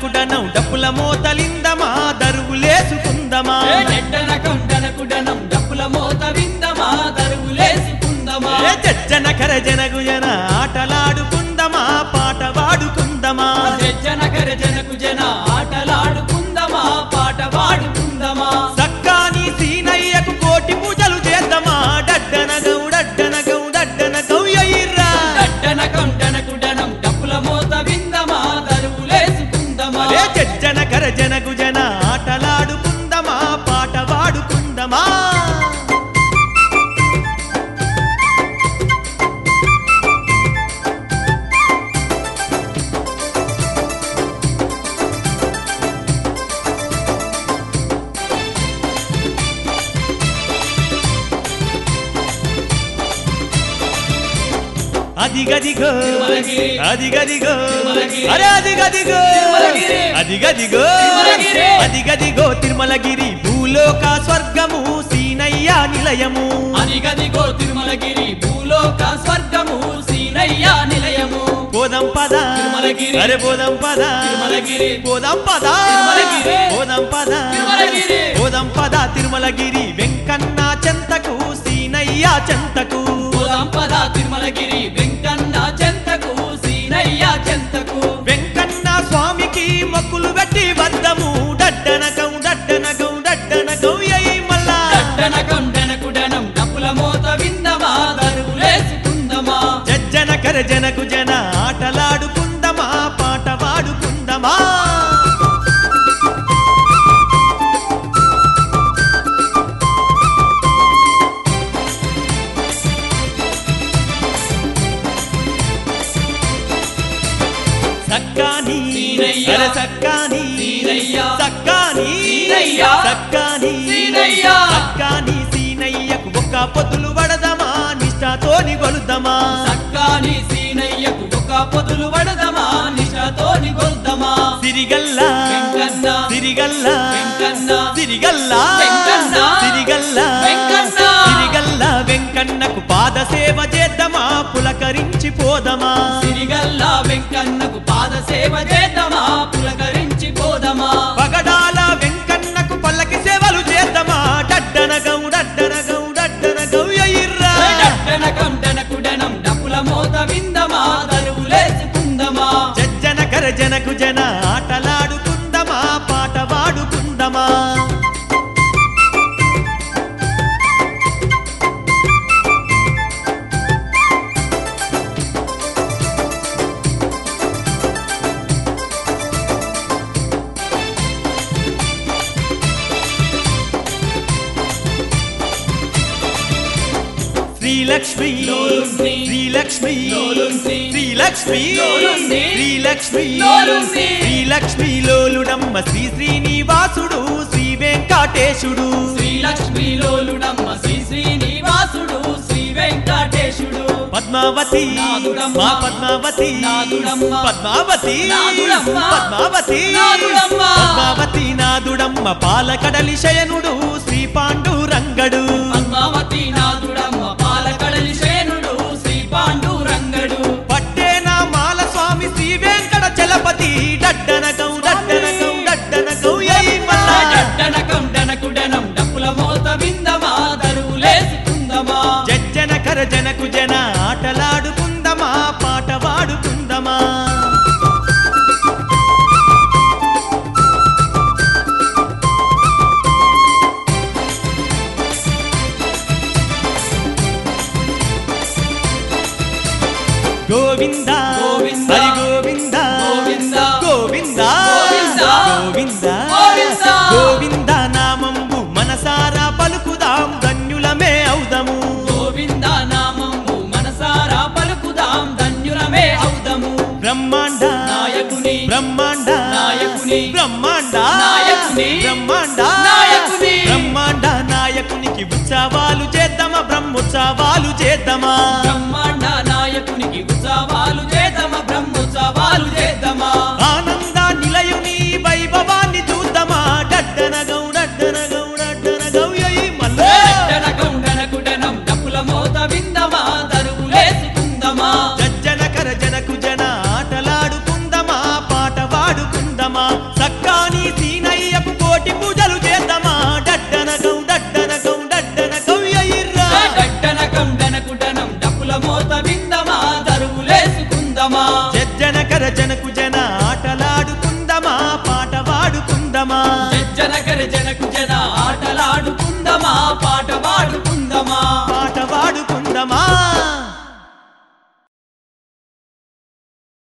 డనకుడనం డప్పుల మోతలిందమా దరువులేసుకుందమా ఏ నెట్టనకం డనకుడనం డప్పుల మోత విందమా దరువులేసుకుందమా ఏ జజ్జన కర జనగు జన ఆటలాడుకుందమా పాట పాడుకుందమా జనకర జనకు జన ఆటలాడుకుందమా పాట పాడుకుందమా సక్కాని సీనయ్యకు కోటి పూజలు చేద్దామా డడ్డన గౌడడ్డన గౌడడ్డన గౌయ్యర్రా డట్టనకం డనకుడనం డప్పుల మోత విందమా దరువులేసుకుందమా అరే జజ్జన కర జనగు జన ఆటలాడుకుందమా పాట పాడుకుందమా అదిగదిగో తిరుమలగిరి. అదిగదిగో తిరుమలగిరి. అరే అదిగదిగో తిరుమలగిరి. అదిగదిగో తిరుమలగిరి. అదిగదిగో తిరుమలగిరి భూలోక స్వర్గము సీనయ్య నిలయము అదిగదిగో తిరుమలగిరి భూలోక స్వర్గము సీనయ్య నిలయము పోదాం పద తిరుమలగిరి. అరే పోదాం పద తిరుమలగిరి. పోదాం పద తిరుమలగిరి. పోదాం పద తిరుమలగిరి. పోదాం పద తిరుమలగిరి వెంకన్న చెంతకు సీనయ్య చెంతకు పోదాం పద తిరుమలగిరి వెంకన్న చెంతకు సీనయ్య చెంతకు వెంకన్న స్వామికి మొక్కులు పెట్టి వద్దము డడ్డనకం డడ్డనకం డడ్డనకం ఎయ్ మల్లా డట్టనకం డనకుడనం డప్పుల మోత విందమా దరువులేసుకుందమా జజ్జన కర జనకు జన ఆటలాడుకుందమా పాట పాడుకుందమా సక్కాని సీనయ్య. అరే సక్కాని సీనయ్య. సక్కాని సీనయ్య. సక్కాని సీనయ్య. సక్కాని సీనయ్యకు ఒక్క పొద్దులు పడదమా నిష్ఠతోని గొలుదమా సక్కాని సీనయ్యకు ఒక పొదులు వడదమా నిషతోని గొల్దమా సిరిగల్లా వెంకన్న. సిరిగల్లా వెంకన్న. సిరిగల్లా వెంకన్న. సిరిగల్లా వెంకన్న. సిరిగల్లా వెంకన్నకు పాద సేవ చేద్దామా పులకరించి పోదమా సిరిగల్లా వెంకన్నకు పాద సేవ చేద్దామా పులకరించి పోదమా పగడాల వెంకన్నకు పల్లకి సేవలు చేద్దామా డడ్డనగం డడ్డనగం డడ్డనగం ఎయిర్రా డట్టనకం డనకుడనం డప్పుల మోత విందమా దరువులేసుకుందమా జజ్జన కర జనకు జన ఆటలాడుకుందమా పాట పాడుకుందమా శ్రీలక్ష్మి లోలుంది. శ్రీలక్ష్మి లోలుంది. శ్రీలక్ష్మి లోలుంది. శ్రీలక్ష్మి లోలుంది. శ్రీలక్ష్మి లోలుడమ్మ శ్రీ శ్రీనివాసుడు శ్రీ వెంకటేశుడు శ్రీలక్ష్మి లోలుడమ్మ శ్రీ శ్రీనివాసుడు శ్రీ వెంకటేశుడు పద్మావతి నాదుడమ్మ. మా పద్మావతి నాదుడమ్మ. పద్మావతి నాదుడమ్మ. పద్మావతి నాదుడమ్మ. పద్మావతి నాదుడమ్మ పాలకడలి శయనుడు శ్రీ పాండురంగడు పద్మావతి నాదుడమ్మ పాలకడలి శేనుడు శ్రీ పాండురంగడు పట్టేనా మాల స్వామి శ్రీ వెంకట చలపతి డడ్డనకం డడ్డనకం డడ్డనకం ఎయ్ మల్లా డట్టనకం డనకుడనం డప్పుల మోత విందమా దరువులేసుకుందమా జజ్జన కర జనకు జన ఆటలాడుకుందమా పాట పాడుకుందమా గోవింద గోవింద. హరి గోవింద గోవింద. గోవింద గోవింద. గోవింద గోవింద. గోవింద నామంబు మనసారా పలుకుదాం ధన్యులమే అవుదము గోవింద నామంబు మనసారా పలుకుదాం ధన్యులమే అవుదము బ్రహ్మాండ నాయకుని బ్రహ్మాండ నాయకుని బ్రహ్మాండ నాయకుని బ్రహ్మాండ నాయకుని బ్రహ్మాండ నాయకునికి ఉత్సవాలు చేద్దామా బ్రహ్మోత్సవాలు చేద్దామా